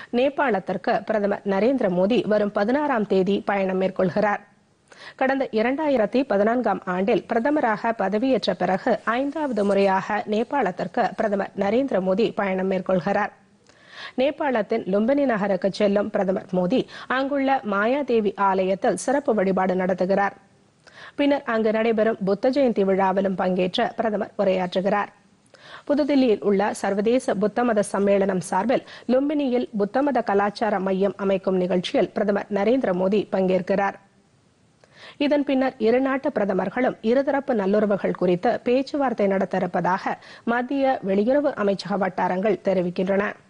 நேபாளத்திற்கு பிரதமர் நரேந்திர மோடி வரும் பதினாறாம் தேதி பயணம் மேற்கொள்கிறார் கடந்த இரண்டாயிரத்தி பதினான்காம் ஆண்டில் பிரதமராக பதவியேற்ற பிறகு ஐந்தாவது முறையாக நேபாளத்திற்கு பிரதமர் நரேந்திர மோடி பயணம் மேற்கொள்கிறார் நேபாளத்தின் லும்பினி நகருக்கு செல்லும் பிரதமர் மோடி அங்குள்ள மாயாதேவி ஆலயத்தில் சிறப்பு வழிபாடு நடத்துகிறார் பின்னர் அங்கு நடைபெறும் புத்த ஜெயந்தி விழாவிலும் பங்கேற்று பிரதமர் உரையாற்றுகிறார் புதுதில்லியில் உள்ள சர்வதேச புத்தமத சம்மேளனம் சார்பில் லும்பினியில் புத்தமத கலாச்சார மையம் அமைக்கும் நிகழ்ச்சியில் பிரதமர் நரேந்திர மோடி பங்கேற்கிறார் இதன் பின்னர் இரு நாட்டு பிரதமர்களும் இருதரப்பு நல்லுறவுகள் குறித்து பேச்சுவார்த்தை நடத்த இருப்பதாக மத்திய வெளியுறவு அமைச்சக வட்டாரங்கள் தெரிவிக்கின்றன